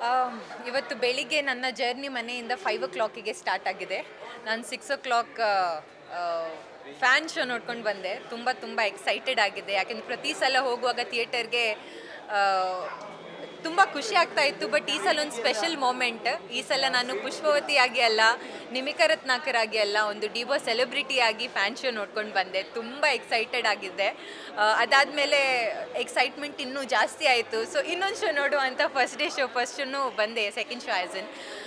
am, ಇವತ್ತು ಬೆಳಿಗ್ಗೆ ನನ್ನ ಜರ್ನಿ ಮನೆಯಿಂದ ಫೈವ್ ಓ ಕ್ಲಾಕಿಗೆ ಸ್ಟಾರ್ಟ್ ಆಗಿದೆ ನಾನು six o'clock fan show ನೋಡ್ಕೊಂಡು ಬಂದೆ ತುಂಬ ತುಂಬ ಎಕ್ಸೈಟೆಡ್ ಆಗಿದೆ ಯಾಕೆಂದ್ರೆ ಪ್ರತಿ ಸಲ ಹೋಗುವಾಗ ಥಿಯೇಟರ್ಗೆ ತುಂಬ ಖುಷಿ ಆಗ್ತಾ ಇತ್ತು ಬಟ್ ಈ ಸಲ ಒಂದು ಸ್ಪೆಷಲ್ ಮೂಮೆಂಟ್ ಈ ಸಲ ನಾನು ಪುಷ್ಪವತಿಯಾಗಿ ಅಲ್ಲ ನಿಮಿಕಾ ರತ್ನಾಕರಾಗಿ ಅಲ್ಲ ಒಂದು ಡಿವೋ ಸೆಲೆಬ್ರಿಟಿಯಾಗಿ ಫ್ಯಾನ್ ಶೋ ನೋಡ್ಕೊಂಡು ಬಂದೆ ತುಂಬ ಎಕ್ಸೈಟೆಡ್ ಆಗಿದ್ದೆ ಆ, ಅದಾದಮೇಲೆ ಎಕ್ಸೈಟ್ಮೆಂಟ್ ಇನ್ನೂ ಜಾಸ್ತಿ ಆಯಿತು ಸೊ ಇನ್ನೊಂದು ಶೋ ನೋಡುವ ಅಂತ ಫಸ್ಟ್ ಡೇ ಶೋ ಫಸ್ಟ್ ಶೋನು ಬಂದೆ ಸೆಕೆಂಡ್ ಶೋ ಆ್ಯಸ್ ಇನ್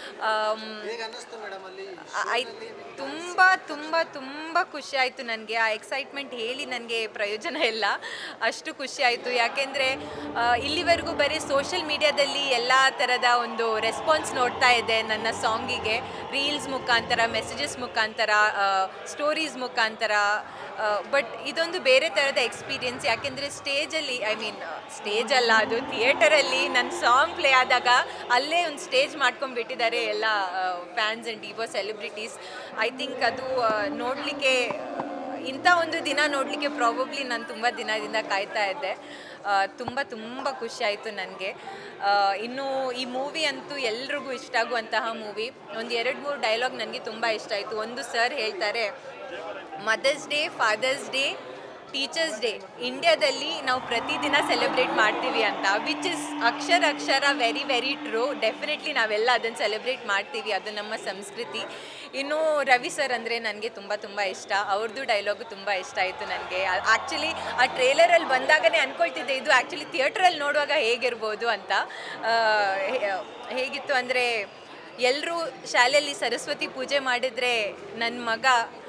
ಹೇಗೆ ಅನ್ನಿಸ್ತು ಮೇಡಮ್ ಅಲ್ಲಿ ಐ ತುಂಬ ತುಂಬ ತುಂಬ ಖುಷಿ ಆಯಿತು ನನಗೆ ಆ ಎಕ್ಸೈಟ್ಮೆಂಟ್ ಹೇಳಿ ನನಗೆ ಪ್ರಯೋಜನ ಇಲ್ಲ ಅಷ್ಟು ಖುಷಿ ಆಯಿತು ಯಾಕೆಂದರೆ ಇಲ್ಲಿವರೆಗೂ ಬರೀ ಸೋಷಿಯಲ್ ಮೀಡಿಯಾದಲ್ಲಿ ಎಲ್ಲ ಥರದ ಒಂದು ರೆಸ್ಪಾನ್ಸ್ ನೋಡ್ತಾ ಇದೆ ನನ್ನ ಸಾಂಗಿಗೆ ರೀಲ್ಸ್ ಮುಖಾಂತರ ಮೆಸೇಜಸ್ ಮುಖಾಂತರ ಸ್ಟೋರೀಸ್ ಮುಖಾಂತರ ಬಟ್ ಇದೊಂದು ಬೇರೆ ಥರದ ಎಕ್ಸ್ಪೀರಿಯನ್ಸ್ ಯಾಕೆಂದರೆ ಸ್ಟೇಜಲ್ಲಿ ಐ ಮೀನ್ ಸ್ಟೇಜ್ ಅಲ್ಲ ಅದು ಥಿಯೇಟರಲ್ಲಿ ನನ್ನ ಸಾಂಗ್ ಪ್ಲೇ ಆದಾಗ ಅಲ್ಲೇ ಒಂದು ಸ್ಟೇಜ್ ಮಾಡ್ಕೊಂಡ್ಬಿಟ್ಟಿದ್ದಾರೆ ಎಲ್ಲ ಫ್ಯಾನ್ಸ್ ಆ್ಯಂಡ್ ಡಿವೋ ಸೆಲೆಬ್ರಿಟೀಸ್ ಐ ಥಿಂಕ್ ಅದು ನೋಡಲಿಕ್ಕೆ ಇಂಥ ಒಂದು ದಿನ ನೋಡಲಿಕ್ಕೆ ಪ್ರಾಬಬ್ಲಿ ನಾನು ತುಂಬ ದಿನದಿಂದ ಕಾಯ್ತಾ ಇದ್ದೆ ತುಂಬ ತುಂಬ ಖುಷಿ ಆಯಿತು ನನಗೆ ಇನ್ನು ಈ ಮೂವಿ ಅಂತೂ ಎಲ್ರಿಗೂ ಇಷ್ಟ ಆಗುವಂತಹ ಮೂವಿ ಒಂದು ಎರಡು ಮೂರು ಡೈಲಾಗ್ ನನಗೆ ತುಂಬ ಇಷ್ಟ ಆಯಿತು ಒಂದು ಸರ್ ಹೇಳ್ತಾರೆ mother's day father's day teacher's day ಇಂಡಿಯಾದಲ್ಲಿ ನಾವು ಪ್ರತಿದಿನ ಸೆಲೆಬ್ರೇಟ್ ಮಾಡ್ತೀವಿ ಅಂತ ವಿಚ್ ಇಸ್ ಅಕ್ಷರ ಅಕ್ಷರ ವೆರಿ ವೆರಿ ಟ್ರೂ ಡೆಫಿನೆಟ್ಲಿ ನಾವೆಲ್ಲ ಅದನ್ನು ಸೆಲೆಬ್ರೇಟ್ ಮಾಡ್ತೀವಿ ಅದು ನಮ್ಮ ಸಂಸ್ಕೃತಿ ಇನ್ನು ರವಿ ಸರ್ ಅಂದರೆ ನನಗೆ ತುಂಬ ತುಂಬ ಇಷ್ಟ ಅವ್ರದ್ದು ಡೈಲಾಗು ತುಂಬ ಇಷ್ಟ ಆಯಿತು ನನಗೆ ಆ್ಯಕ್ಚುಲಿ ಆ ಟ್ರೇಲರಲ್ಲಿ ಬಂದಾಗನೇ ಅಂದ್ಕೊಳ್ತಿದ್ದೆ ಇದು ಆ್ಯಕ್ಚುಲಿ ಥಿಯೇಟ್ರಲ್ಲಿ ನೋಡುವಾಗ ಹೇಗಿರ್ಬೋದು ಅಂತ ಆ, ಹೇ- ಹೇಗಿತ್ತು ಅಂದರೆ ಎಲ್ಲರೂ ಶಾಲೆಯಲ್ಲಿ ಸರಸ್ವತಿ ಪೂಜೆ ಮಾಡಿದರೆ ನನ್ನ ಮಗ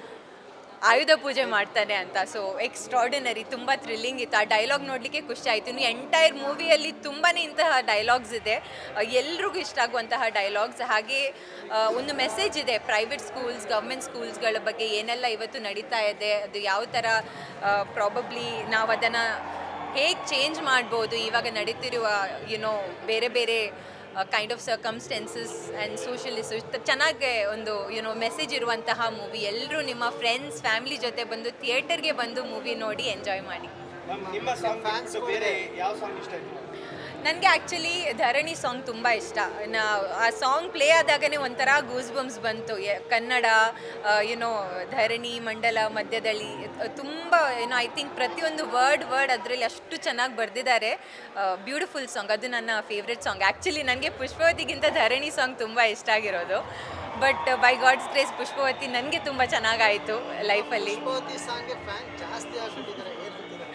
ಆಯುಧ ಪೂಜೆ ಮಾಡ್ತಾನೆ ಅಂತ ಸೊ ಎಕ್ಸ್ಟ್ರಾರ್ಡಿನರಿ ತುಂಬ ಥ್ರಿಲ್ಲಿಂಗ್ ಇತ್ತು ಆ ಡೈಲಾಗ್ ನೋಡಲಿಕ್ಕೆ ಖುಷಿ ಆಯಿತು ಇನ್ನು ಎಂಟೈರ್ ಮೂವಿಯಲ್ಲಿ ತುಂಬಾ ಇಂತಹ ಡೈಲಾಗ್ಸ್ ಇದೆ ಎಲ್ರಿಗೂ ಇಷ್ಟ ಆಗುವಂತಹ ಡೈಲಾಗ್ಸ್ ಹಾಗೆ ಆ, ಒಂದು ಮೆಸೇಜ್ ಇದೆ ಪ್ರೈವೇಟ್ ಸ್ಕೂಲ್ಸ್ ಗೌರ್ಮೆಂಟ್ ಸ್ಕೂಲ್ಸ್ಗಳ ಬಗ್ಗೆ ಏನೆಲ್ಲ ಇವತ್ತು ನಡೀತಾ ಇದೆ ಅದು ಯಾವ ಥರ ಪ್ರಾಬಬ್ಲಿ ನಾವು ಅದನ್ನು ಹೇಗೆ ಚೇಂಜ್ ಮಾಡ್ಬೋದು ಇವಾಗ ನಡೀತಿರುವ ಯುನೋ ಬೇರೆ ಬೇರೆ kind of circumstances and social issues ಚೆನ್ನಾಗಿ ಒಂದು ಯುನೋ ಮೆಸೇಜ್ ಇರುವಂತಹ ಮೂವಿ ಎಲ್ಲರೂ ನಿಮ್ಮ ಫ್ರೆಂಡ್ಸ್ ಫ್ಯಾಮಿಲಿ ಜೊತೆ ಬಂದು ಥಿಯೇಟರ್ಗೆ ಬಂದು ಮೂವಿ ನೋಡಿ ಎಂಜಾಯ್ ಮಾಡಿ ಮ್ಯಾಮ್ ನಿಮ್ಮ ಸಾಂಗ್ ಫ್ಯಾನ್ಸ್ ಬೇರೆ ಯಾವ ಸಾಂಗ್ ಇಷ್ಟ ಆಯ್ತು ನನಗೆ ಆ್ಯಕ್ಚುಲಿ ಧರಣಿ ಸಾಂಗ್ ತುಂಬ ಇಷ್ಟ ನಾ ಆ ಸಾಂಗ್ ಪ್ಲೇ ಆದಾಗನೇ ಒಂಥರ ಗೂಸ್ ಬಂಪ್ಸ್ ಬಂತು ಎ- ಕನ್ನಡ ಯುನೋ ಧರಣಿ ಮಂಡಲ ಮಧ್ಯದಲ್ಲಿ ತುಂಬ ಏನೋ ಐ ಥಿಂಕ್ ಪ್ರತಿಯೊಂದು ವರ್ಡ್ ವರ್ಡ್ ಅದರಲ್ಲಿ ಅಷ್ಟು ಚೆನ್ನಾಗಿ ಬರೆದಿದ್ದಾರೆ ಬ್ಯೂಟಿಫುಲ್ ಸಾಂಗ್ ಅದು ನನ್ನ ಫೇವ್ರೆಟ್ ಸಾಂಗ್ ಆ್ಯಕ್ಚುಲಿ ನನಗೆ ಪುಷ್ಪವತಿಗಿಂತ ಧರಣಿ ಸಾಂಗ್ ತುಂಬ ಇಷ್ಟ ಆಗಿರೋದು but by God's grace Pushpavathi ನನಗೆ ತುಂಬ ಚೆನ್ನಾಗಾಯಿತು ಲೈಫಲ್ಲಿ ಪುಷ್ಪವತಿ ಸಾಂಗ್ಗೆ ಫ್ಯಾನ್ ಜಾಸ್ತಿ ಆಗ್ಬಿಟ್ಟಿದ್ದಾರೆ ಏರ್ಬಿಟ್ಟಿದ್ದಾರೆ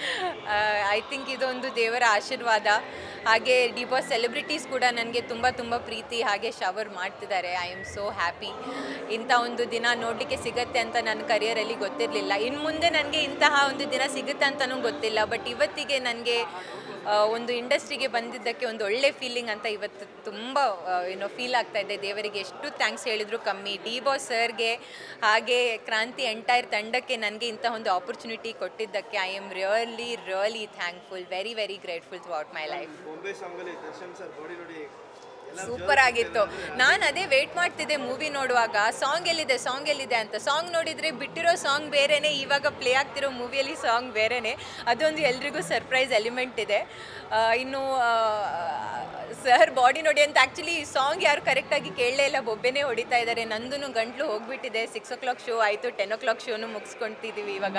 ಐ ಥಿಂಕ್ ಇದೊಂದು ದೇವರ ಆಶೀರ್ವಾದ ಹಾಗೆ ಡಿಬಾಸ್ ಸೆಲೆಬ್ರಿಟೀಸ್ ಕೂಡ ನನಗೆ ತುಂಬ ತುಂಬ ಪ್ರೀತಿ ಹಾಗೆ ಶವರ್ ಮಾಡ್ತಿದ್ದಾರೆ ಐ ಆಮ್ ಸೋ ಹ್ಯಾಪಿ ಇಂಥ ಒಂದು ದಿನ ನೋಡಲಿಕ್ಕೆ ಸಿಗತ್ತೆ ಅಂತ ನನ್ನ ಕರಿಯರಲ್ಲಿ ಗೊತ್ತಿರಲಿಲ್ಲ ಇನ್ನು ಮುಂದೆ ನನಗೆ ಇಂತಹ ಒಂದು ದಿನ ಸಿಗುತ್ತೆ ಅಂತಲೂ ಗೊತ್ತಿಲ್ಲ ಬಟ್ ಇವತ್ತಿಗೆ ನನಗೆ ಒಂದು ಇಂಡಸ್ಟ್ರಿಗೆ ಬಂದಿದ್ದಕ್ಕೆ ಒಂದು ಒಳ್ಳೆ ಫೀಲಿಂಗ್ ಅಂತ ಇವತ್ತು ತುಂಬ ಏನೋ ಫೀಲ್ ಆಗ್ತಾ ಇದೆ ದೇವರಿಗೆ ಎಷ್ಟು ಥ್ಯಾಂಕ್ಸ್ ಹೇಳಿದ್ರು ಕಮ್ಮಿ ಡಿ ಬಾಸ್ ಸರ್ಗೆ ಹಾಗೆ ಕ್ರಾಂತಿ ಎಂಟೈರ್ ತಂಡಕ್ಕೆ ನನಗೆ ಇಂಥ ಒಂದು ಆಪರ್ಚುನಿಟಿ ಕೊಟ್ಟಿದ್ದಕ್ಕೆ I am really really thankful very very grateful throughout my life ಬೊಂಬೆ ಸಾಂಗಲ್ಲಿ ದರ್ಶನ್ ಸರ್ ಬಾಡಿ ನೋಡಿ ಸೂಪರ್ ಆಗಿತ್ತು ನಾನು ಅದೇ ವೇಟ್ ಮಾಡ್ತಿದ್ದೆ ಮೂವಿ ನೋಡುವಾಗ ಸಾಂಗ್ ಎಲ್ಲಿದೆ ಸಾಂಗ್ ಎಲ್ಲಿದೆ ಅಂತ ಸಾಂಗ್ ನೋಡಿದರೆ ಬಿಟ್ಟಿರೋ ಸಾಂಗ್ ಬೇರೆನೇ ಇವಾಗ ಪ್ಲೇ ಆಗ್ತಿರೋ ಮೂವಿಯಲ್ಲಿ ಸಾಂಗ್ ಬೇರೆನೇ ಅದೊಂದು ಎಲ್ರಿಗೂ ಸರ್ಪ್ರೈಸ್ ಎಲಿಮೆಂಟ್ ಇದೆ ಆ, ಇನ್ನು ಸರ್ ಬಾಡಿ ನೋಡಿ ಅಂತ ಆ್ಯಕ್ಚುಲಿ ಸಾಂಗ್ ಯಾರು ಕರೆಕ್ಟಾಗಿ ಕೇಳಲೇ ಇಲ್ಲ ಬೊಬ್ಬೆನೇ ಹೊಡಿತಾ ಇದ್ದಾರೆ ನಂದು ಗಂಟ್ಲು ಹೋಗ್ಬಿಟ್ಟಿದೆ ಸಿಕ್ಸ್ ಓ ಕ್ಲಾಕ್ ಶೋ ಆಯಿತು ಟೆನ್ ಓ ಕ್ಲಾಕ್ ಶೋನು ಮುಗಿಸ್ಕೊಳ್ತಿದ್ದೀವಿ ಇವಾಗ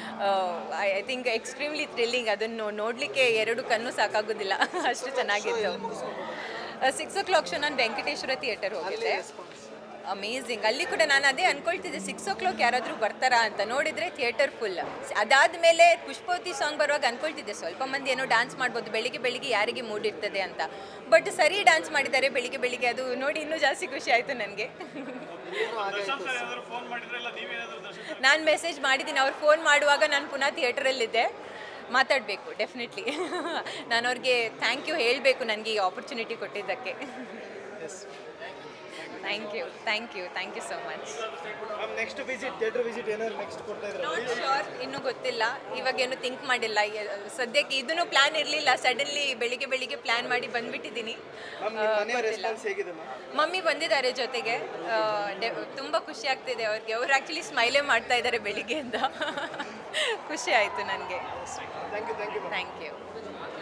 ಐ ಥಿಂಕ್ ಎಕ್ಸ್ಟ್ರೀಮ್ಲಿ ಥ್ರಿಲ್ಲಿಂಗ್ ಅದನ್ನು ನೋಡಲಿಕ್ಕೆ ಎರಡು ಕಣ್ಣು ಸಾಕಾಗೋದಿಲ್ಲ ಅಷ್ಟು ಚೆನ್ನಾಗಿತ್ತು ಸಿಕ್ಸ್ ಓ ಕ್ಲಾಕ್ ಶೋ ನಾನು ವೆಂಕಟೇಶ್ವರ ಥಿಯೇಟರ್ ಹೋಗಿದ್ದೆ ಅಮೇಝಿಂಗ್ ಅಲ್ಲಿ ಕೂಡ ನಾನು ಅದೇ ಅನ್ಕೊಳ್ತಿದ್ದೆ ಸಿಕ್ಸ್ ಓ ಕ್ಲಾಕ್ ಯಾರಾದರೂ ಬರ್ತಾರಾ ಅಂತ ನೋಡಿದರೆ ಥಿಯೇಟರ್ ಫುಲ್ ಅದಾದಮೇಲೆ ಪುಷ್ಪವತಿ ಸಾಂಗ್ ಬರುವಾಗ ಅನ್ಕೊಳ್ತಿದ್ದೆ ಸ್ವಲ್ಪ ಮಂದಿ ಏನೋ ಡ್ಯಾನ್ಸ್ ಮಾಡ್ಬೋದು ಬೆಳಿಗ್ಗೆ ಬೆಳಿಗ್ಗೆ ಯಾರಿಗೆ ಮೂಡ್ ಇರ್ತದೆ ಅಂತ ಬಟ್ ಸರಿ ಡ್ಯಾನ್ಸ್ ಮಾಡಿದ್ದಾರೆ ಬೆಳಿಗ್ಗೆ ಬೆಳಿಗ್ಗೆ ಅದು ನೋಡಿ ಇನ್ನೂ ಜಾಸ್ತಿ ಖುಷಿ ಆಯಿತು ನನಗೆ ಏನು ಆಗಾಯ್ತು ನಾನು ಮೆಸೇಜ್ ಮಾಡಿದ್ದೀನಿ ಅವ್ರು ಫೋನ್ ಮಾಡುವಾಗ ನಾನು ಪುನಃ ಥಿಯೇಟ್ರಲ್ಲಿದ್ದೆ ಮಾತಾಡಬೇಕು ಡೆಫಿನೆಟ್ಲಿ ನಾನು ಅವ್ರಿಗೆ ಥ್ಯಾಂಕ್ ಯು ಹೇಳಬೇಕು ನನಗೆ ಈ ಆಪರ್ಚುನಿಟಿ ಕೊಟ್ಟಿದ್ದಕ್ಕೆ thank you thank you thank you so much ma'am next visit theatre visit ಏನಾದ್ರು ನೆಕ್ಸ್ಟ್ ಕೊಡ್ತಾ ಇದ್ರೆ ನಾಟ್ ಶೋರ್ ಇನ್ನೂ ಗೊತ್ತಿಲ್ಲ ಇವಾಗ ಏನು ಥಿಂಕ್ ಮಾಡಿಲ್ಲ ಎ- ಸದ್ಯಕ್ಕೆ ಇದನ್ನು ಪ್ಲ್ಯಾನ್ ಇರಲಿಲ್ಲ ಸಡನ್ಲಿ ಬೆಳಿಗ್ಗೆ ಬೆಳಿಗ್ಗೆ ಪ್ಲ್ಯಾನ್ ಮಾಡಿ ಬಂದ್ಬಿಟ್ಟಿದ್ದೀನಿ ಮ್ಯಾಮ್ ನಿಮ್ಮ ಮನೆಯ ರೆಸ್ಪಾನ್ಸ್ ಹೇಗಿದೆ ಮ್ಯಾಮ್ ಮಮ್ಮಿ ಬಂದಿದ್ದಾರೆ ಜೊತೆಗೆ ಆ, ಡೆ- ತುಂಬ ಖುಷಿ ಆಗ್ತಿದೆ ಅವ್ರಿಗೆ ಅವ್ರು ಆ್ಯಕ್ಚುಲಿ ಸ್ಮೈಲೇ ಮಾಡ್ತಾ ಇದ್ದಾರೆ ಬೆಳಿಗ್ಗೆಯಿಂದ ಖುಷಿ ಆಯಿತು ನನಗೆ thank you thank you thank you